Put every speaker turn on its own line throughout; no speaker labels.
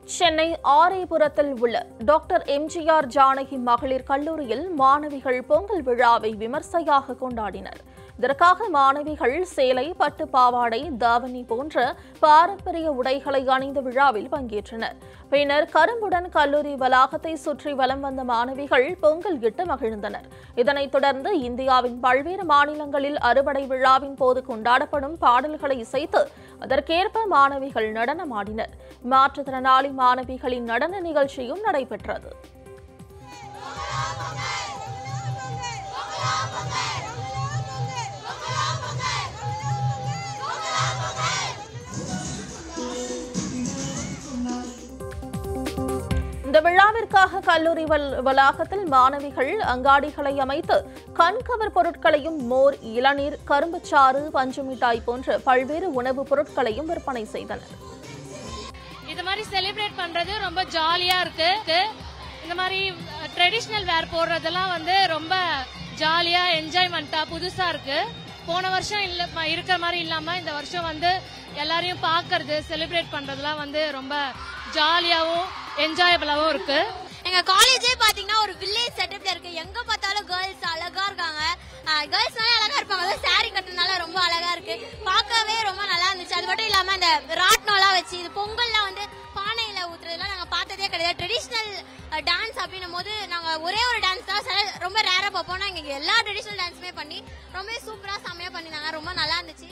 சென்னை ஆரேபுரத்தில் உள்ள டாக்டர் எம்ஜிஆர் ஜானகி மகளிர் கல்லூரியில் மாணவிகள் பொங்கல் விழாவை விமர்சையாக கொண்டாடினர் இதற்காக மாணவிகள் சேலை பட்டு பாவாடை தாவணி போன்ற பாரம்பரிய உடைகளை அணிந்த விழாவில் பங்கேற்றனர் பின்னர் கரும்புடன் கல்லூரி வளாகத்தை சுற்றி வலம் வந்த மாணவிகள் பொங்கல் இட்டு மகிழ்ந்தனர் இதனைத் தொடர்ந்து இந்தியாவின் பல்வேறு மாநிலங்களில் அறுவடை விழாவின் போது கொண்டாடப்படும் பாடல்களை இசைத்து அதற்கேற்ப மாணவிகள் நடனமாடினர் மாற்றுத்திறனாளி மாணவிகளின் நடன நிகழ்ச்சியும் நடைபெற்றது இந்த விழாவிற்காக கல்லூரி வல்- வளாகத்தில் மாணவிகள் அங்காடிகளை அமைத்து கண்கவர் பொருட்களையும் மோர் இளநீர் கரும்புச்சாறு பஞ்சு மிட்டாய் போன்ற பல்வேறு உணவுப் பொருட்களையும் விற்பனை செய்தனர்
இது மாதிரி செலிப்ரேட் பண்றது ரொம்ப ஜாலியா இருக்கு இந்த மாதிரி ட்ரெடிஷ்னல் வேர் போடுறதெல்லாம் வந்து ரொம்ப ஜாலியா என்ஜாய்மெண்டா புதுசா இருக்கு போன வருஷம் இல்ல ம- இருக்கிற மாதிரி இல்லாம இந்த வருஷம் வந்து எல்லாரையும் பார்க்கறது செலிப்ரேட் பண்றதுலாம் வந்து ரொம்ப ஜாலியாவும் என்ஜாயபிளாவும் இருக்கு
எங்க காலேஜே பாத்தீங்கன்னா ஒரு வில்லேஜ் செட்டப்ல இருக்கு எங்க பார்த்தாலும் கேர்ள்ஸ் அழகா இருக்காங்க கேர்ள்ஸ்னாலே அழகா இருப்பாங்க அதுவும் saree கட்டுறதுனால ரொம்ப அழகா இருக்கு பார்க்கவே ரொம்ப நல்லா இருந்துச்சு அது மட்டும் இல்லாம இந்த ராட்னம்லாம் வச்சு இது பொங்கல்லாம் வந்து பானையில ஊத்துறதுலாம் நாங்க பார்த்ததே கிடையாது ட்ரெடிஷ்னல் டான்ஸ் அப்படின்னும் போது நாங்க ஒரே ஒரு டான்ஸ் தான் சில ரொம்ப ரேரா பார்ப்போம் ஆனா இங்க எல்லா ட்ரெடிஷ்னல் டான்ஸுமே பண்ணி ரொம்ப சூப்பரா செம்மையா பண்ணிருந்தாங்க ரொம்ப நல்லா இருந்துச்சு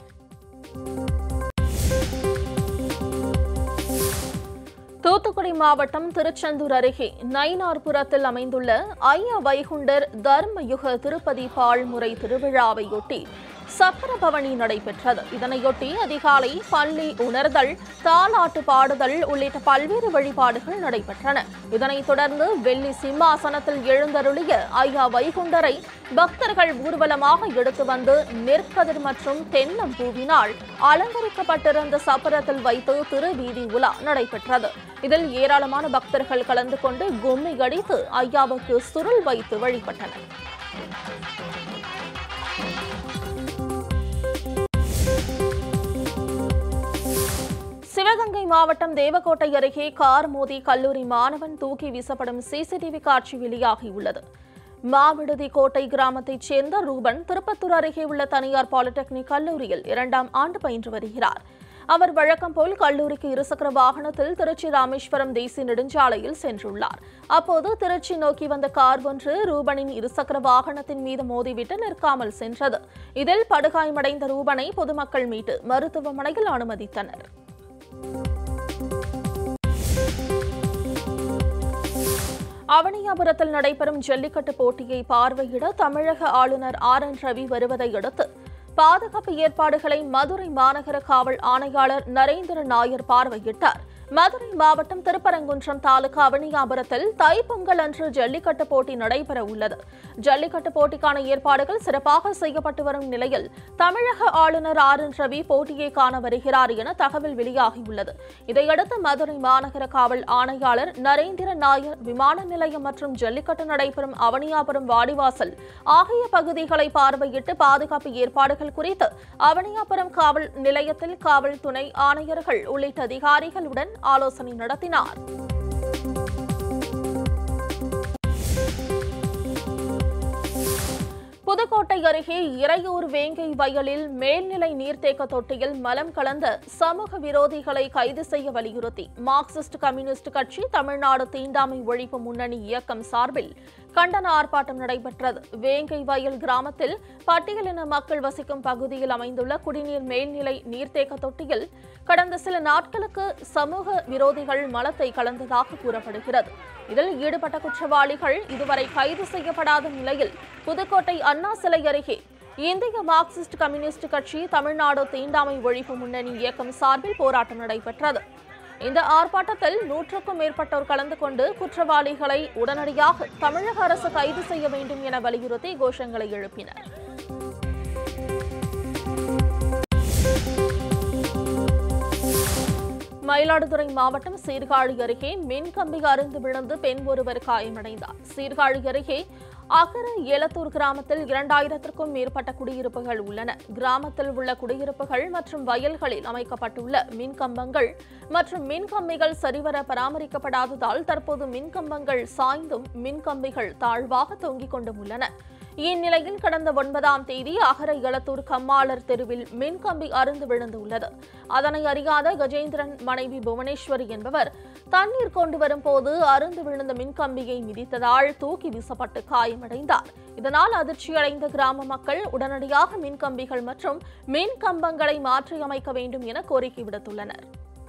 தூத்துக்குடி மாவட்டம் திருச்செந்தூர் அருகே நயினார்புரத்தில் அமைந்துள்ள ஐயா வைகுண்டர் தர்மயுக திருப்பதி பால்முறை திருவிழாவையொட்டி சக்கரபவனி நடைபெற்றது இதனையொட்டி அதிகாலை பள்ளி உணர்தல் தாலாட்டு பாடுதல் உள்ளிட்ட பல்வேறு வழிபாடுகள் நடைபெற்றன இதனைத் தொடர்ந்து வெள்ளி சிம்மாசனத்தில் எழுந்தருளிய ஐயா வைகுண்டரை பக்தர்கள் ஊர்வலமாக எடுத்து வந்து நெற்கதிர் மற்றும் தென்னம் பூவினால் அலங்கரிக்கப்பட்டிருந்த சப்பரத்தில் வைத்து திருவீதி உலா நடைபெற்றது இதில் ஏராளமான பக்தர்கள் கலந்து கொண்டு கும்மி அடித்து ஐயாவுக்கு சுருள் வைத்து வழிபட்டனர் சிவகங்கை மாவட்டம் தேவக்கோட்டை அருகே கார் மோதி கல்லூரி மாணவன் தூக்கி வீசப்படும் சிசிடிவி காட்சி வெளியாகியுள்ளது மாவிடுதி கோட்டை கிராமத்தைச் சேர்ந்த ரூபன் திருப்பத்தூர் அருகே உள்ள தனியார் பாலிடெக்னிக் கல்லூரியில் இரண்டாம் ஆண்டு பயின்று வருகிறார் அவர் வழக்கம் போல் கல்லூரிக்கு இருசக்கர வாகனத்தில் திருச்சி ராமேஸ்வரம் தேசிய நெடுஞ்சாலையில் சென்றுள்ளார் அப்போது திருச்சி நோக்கி வந்த கார் ஒன்று ரூபனின் இருசக்கர வாகனத்தின் மீது மோதிவிட்டு நிற்காமல் சென்றது இதில் படுகாயமடைந்த ரூபனை பொதுமக்கள் மீட்டு மருத்துவமனையில் அனுமதித்தனர் அவனியாபுரத்தில் நடைபெறும் ஜல்லிக்கட்டு போட்டியை பார்வையிட தமிழக ஆளுநர் ஆர் என் ரவி வருவதை அடுத்து பாதுகாப்பு ஏற்பாடுகளை மதுரை மாநகர காவல் ஆணையாளர் நரேந்திர நாயர் பார்வையிட்டார் மதுரை மாவட்டம் திருப்பரங்குன்றம் தாலுகா அவனியாபுரத்தில் தைப்பொங்கல் அன்று ஜல்லிக்கட்டு போட்டி நடைபெற உள்ளது ஜல்லிக்கட்டு போட்டிக்கான ஏற்பாடுகள் சிறப்பாக செய்யப்பட்டு வரும் நிலையில் தமிழக ஆளுநர் ஆர் என் ரவி போட்டியை காண வருகிறார் என தகவல் வெளியாகியுள்ளது இதையடுத்து மதுரை மாநகர காவல் ஆணையாளர் நரேந்திர நாயர் விமான நிலையம் மற்றும் ஜல்லிக்கட்டு நடைபெறும் அவனியாபுரம் வாடிவாசல் ஆகிய பகுதிகளை பார்வையிட்டு பாதுகாப்பு ஏற்பாடுகள் குறித்து அவனியாபுரம் காவல் நிலையத்தில் காவல் துணை ஆணையர்கள் உள்ளிட்ட அதிகாரிகளுடன் ஆலோசனை நடத்தினார் புதுக்கோட்டை அருகே இறையூர் வேங்கை வயலில் மேல்நிலை நீர்த்தேக்க தொட்டியில் மலம் கலந்த சமூக விரோதிகளை கைது செய்ய வலியுறுத்தி மார்க்சிஸ்ட் கம்யூனிஸ்ட் கட்சி தமிழ்நாடு தீண்டாமை ஒழிப்பு முன்னணி இயக்கம் சார்பில் கண்டன ஆர்ப்பாட்டம் நடைபெற்றது வேங்கை வயல் கிராமத்தில் பட்டியலின மக்கள் வசிக்கும் பகுதியில் அமைந்துள்ள குடிநீர் மேல்நிலை நீர்த்தேக்க தொட்டியில் கடந்த சில நாட்களுக்கு சமூக விரோதிகள் மலத்தை கலந்ததாக கூறப்படுகிறது இதில் ஈடுபட்ட குற்றவாளிகள் இதுவரை கைது செய்யப்படாத நிலையில் புதுக்கோட்டை அண்ணா சிலை அருகே இந்திய மார்க்சிஸ்ட் கம்யூனிஸ்ட் கட்சி தமிழ்நாடு தீண்டாமை ஒழிப்பு முன்னணி இயக்கம் சார்பில் போராட்டம் நடைபெற்றது இந்த ஆர்ப்பாட்டத்தில் நூற்றுக்கும் மேற்பட்டோர் கலந்து கொண்டு குற்றவாளிகளை உடனடியாக தமிழக அரசு கைது செய்ய வேண்டும் என வலியுறுத்தி கோஷங்களை எழுப்பினர் மயிலாடுதுறை மாவட்டம் சீர்காழி அருகே மின் கம்பி அருந்து விழுந்து பெண் ஒருவர் காயமடைந்தார் சீர்காழி அருகே அகர ஏலத்தூர் கிராமத்தில் இரண்டாயிரத்திற்கும் மேற்பட்ட குடியிருப்புகள் உள்ளன கிராமத்தில் உள்ள குடியிருப்புகள் மற்றும் வயல்களில் அமைக்கப்பட்டுள்ள மின் கம்பங்கள் மற்றும் மின் கம்பிகள் சரிவர பராமரிக்கப்படாததால் தற்போது மின் கம்பங்கள் சாய்ந்தும் மின் கம்பிகள் தாழ்வாக தொங்கிக் கொண்டும் உள்ளன இந்நிலையில் கடந்த ஒன்பதாம் தேதி அகர இளத்தூர் கம்மாளர் தெருவில் மின்கம்பி அருந்து விழுந்துள்ளது அதனை அறியாத கஜேந்திரன் மனைவி புவனேஸ்வரி என்பவர் தண்ணீர் கொண்டு வரும் போது அருந்து விழுந்த மின்கம்பியை மிதித்ததால் தூக்கி வீசப்பட்டு காயமடைந்தார் இதனால் அதிர்ச்சியடைந்த கிராம மக்கள் உடனடியாக மின்கம்பிகள் மற்றும் மின் கம்பங்களை மாற்றியமைக்க வேண்டும் என கோரிக்கை விடுத்துள்ளனர்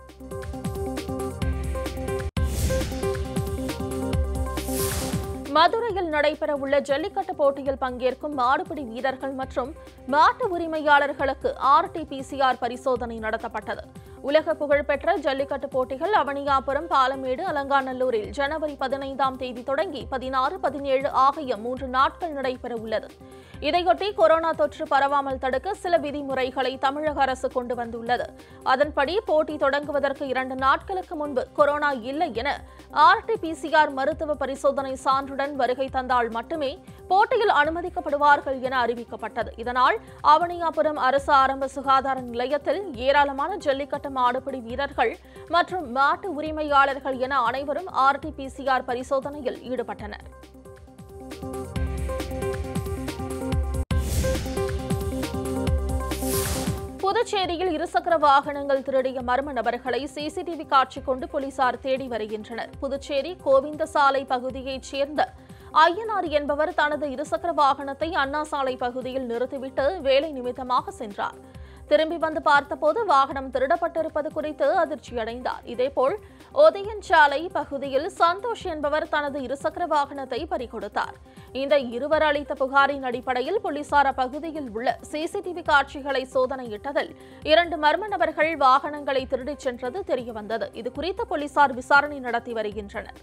மதுரையில் நடைபெறவுள்ள ஜல்லிக்கட்டு போட்டியில் பங்கேற்கும் மாடுபிடி வீரர்கள் மற்றும் மாட்டு உரிமையாளர்களுக்கு ஆர்டிபிசிஆர் பரிசோதனை நடத்தப்பட்டது உலக புகழ்பெற்ற ஜல்லிக்கட்டு போட்டிகள் அவனியாபுரம் பாலமேடு அலங்காநல்லூரில் ஜனவரி பதினைந்தாம் தேதி தொடங்கி பதினாறு பதினேழு ஆகிய மூன்று நாட்கள் நடைபெற உள்ளது இதையொட்டி கொரோனா தொற்று பரவாமல் தடுக்க சில விதிமுறைகளை தமிழக அரசு கொண்டு வந்துள்ளது அதன்படி போட்டி தொடங்குவதற்கு இரண்டு நாட்களுக்கு முன்பு கொரோனா இல்லை என ஆர்டிபிசிஆர் மருத்துவ பரிசோதனை சான்றுடன் வருகை தந்தால் மட்டுமே போட்டியில் அனுமதிக்கப்படுவார்கள் என அறிவிக்கப்பட்டது இதனால் அவனியாபுரம் அரசு ஆரம்ப சுகாதார நிலையத்தில் ஏராளமான ஜல்லிக்கட்டு மாடுபிடி வீரர்கள் மற்றும் மாட்டு உரிமையாளர்கள் என அனைவரும் ஆர்டிபிசிஆர் பரிசோதனையில் ஈடுபட்டனர் புதுச்சேரியில் இருசக்கர வாகனங்கள் திருடிய மர்ம நபர்களை சிசிடிவி காட்சி கொண்டு போலீசார் தேடி வருகின்றனர் புதுச்சேரி கோவிந்தசாலை பகுதியைச் சேர்ந்த ஐயனார் என்பவர் தனது இருசக்கர வாகனத்தை அண்ணா சாலை பகுதியில் நிறுத்திவிட்டு வேலை நிமித்தமாக சென்றார் திரும்பி வந்து பார்த்தபோது வாகனம் திருடப்பட்டிருப்பது குறித்து அதிர்ச்சியடைந்தார் இதேபோல் ஒதையன் சாலை பகுதியில் சந்தோஷ் என்பவர் தனது இருசக்கர வாகனத்தை பறிகொடுத்தார் இந்த இருவர் அளித்த புகாரின் அடிப்படையில் போலீசார் அப்பகுதியில் உள்ள சிசிடிவி காட்சிகளை சோதனையிட்டதில் இரண்டு மர்ம நபர்கள் வாகனங்களை திருடிச் சென்றது தெரியவந்தது இதுகுறித்து போலீசார் விசாரணை நடத்தி வருகின்றனர்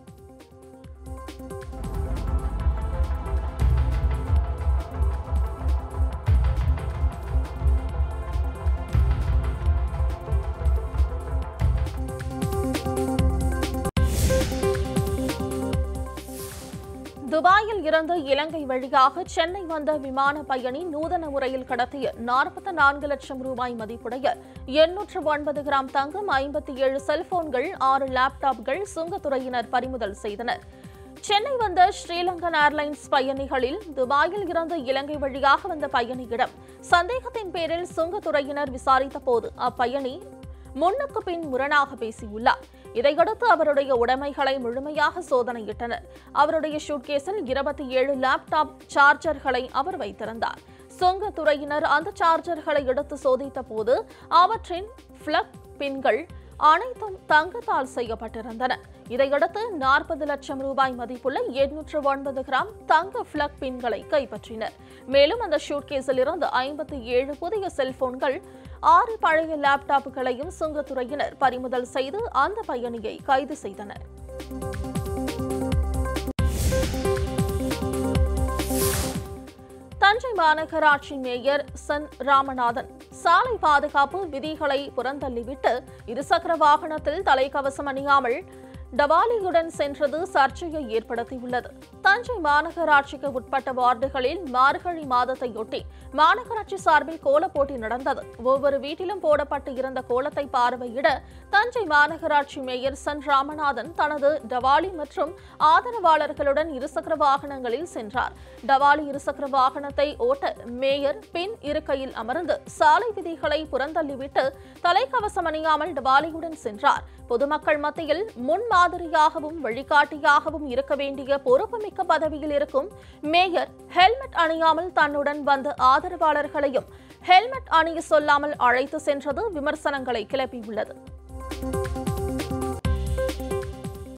துபாயில் இருந்து இலங்கை வழியாக சென்னை வந்த விமான பயணி நூதன முறையில் கடத்திய நாற்பத்தி நான்கு லட்சம் ரூபாய் மதிப்புடைய எண்ணூற்று ஒன்பது கிராம் தங்கம் ஐம்பத்தி ஏழு செல்போன்கள் ஆறு லேப்டாப்கள் சுங்கத்துறையினர் பறிமுதல் செய்தனர் சென்னை வந்த ஸ்ரீலங்கன் ஏர்லைன்ஸ் பயணிகளில் துபாயில் இருந்து இலங்கை வழியாக வந்த பயணியிடம் சந்தேகத்தின் பேரில் சுங்கத்துறையினர் விசாரித்த போது அப்பயணி முன்னுக்கு பின் முரணாக பேசியுள்ளார் இதையடுத்து அவருடைய உடைமைகளை முழுமையாக சோதனையிட்டனர் அவருடைய ஷூட்கேஸில் இருபத்தி ஏழு லேப்டாப் சார்ஜர்களை அவர் வைத்திருந்தார் சுங்கத்துறையினர் அந்த சார்ஜர்களை எடுத்து சோதித்த போது அவற்றின் பிளக் பின்கள் அனைத்தும் தங்கத்தால் செய்யப்பட்டிருந்தன இதையடுத்து நாற்பது லட்சம் ரூபாய் மதிப்புள்ள எண்ணூற்று ஒன்பது கிராம் தங்க பிளக் பின்களை கைப்பற்றினர் மேலும் அந்த ஷூட்கேஸில் இருந்து ஐம்பத்தி ஏழு புதிய செல்போன்கள் ஆறு பழைய லேப்டாப்புகளையும் சுங்கத்துறையினர் பறிமுதல் செய்து அந்த பயணியை கைது செய்தனர் தஞ்சை மாநகராட்சி மேயர் சன் ராமநாதன் சாலை பாதுகாப்பு விதிகளை புறந்தள்ளிவிட்டு இருசக்கர வாகனத்தில் தலைக்கவசம் அணியாமல் டவாலியுடன் சென்றது சர்ச்சையை ஏற்படுத்தியுள்ளது தஞ்சை மாநகராட்சிக்கு உட்பட்ட வார்டுகளில் மார்கழி மாதத்தையொட்டி மாநகராட்சி சார்பில் கோலப் போட்டி நடந்தது ஒவ்வொரு வீட்டிலும் போடப்பட்டு இருந்த கோலத்தை பார்வையிட தஞ்சை மாநகராட்சி மேயர் சன் ராமநாதன் தனது டவாலி மற்றும் ஆதரவாளர்களுடன் இருசக்கர வாகனங்களில் சென்றார் டவாலி இருசக்கர வாகனத்தை ஓட்ட மேயர் பின் இருக்கையில் அமர்ந்து சாலை விதிகளை புறந்தள்ளிவிட்டு தலைக்கவசம் அணியாமல் டவாலியுடன் சென்றார் பொதுமக்கள் மத்தியில் முன்மாதிரியாகவும் வழிகாட்டியாகவும் இருக்க வேண்டிய பொறுப்புமிக்க பதவியில் இருக்கும் மேயர் ஹெல்மெட் அணியாமல் தன்னுடன் வந்த ஆதரவாளர்களையும் ஹெல்மெட் அணிய சொல்லாமல் அழைத்து சென்றது விமர்சனங்களை கிளப்பியுள்ளது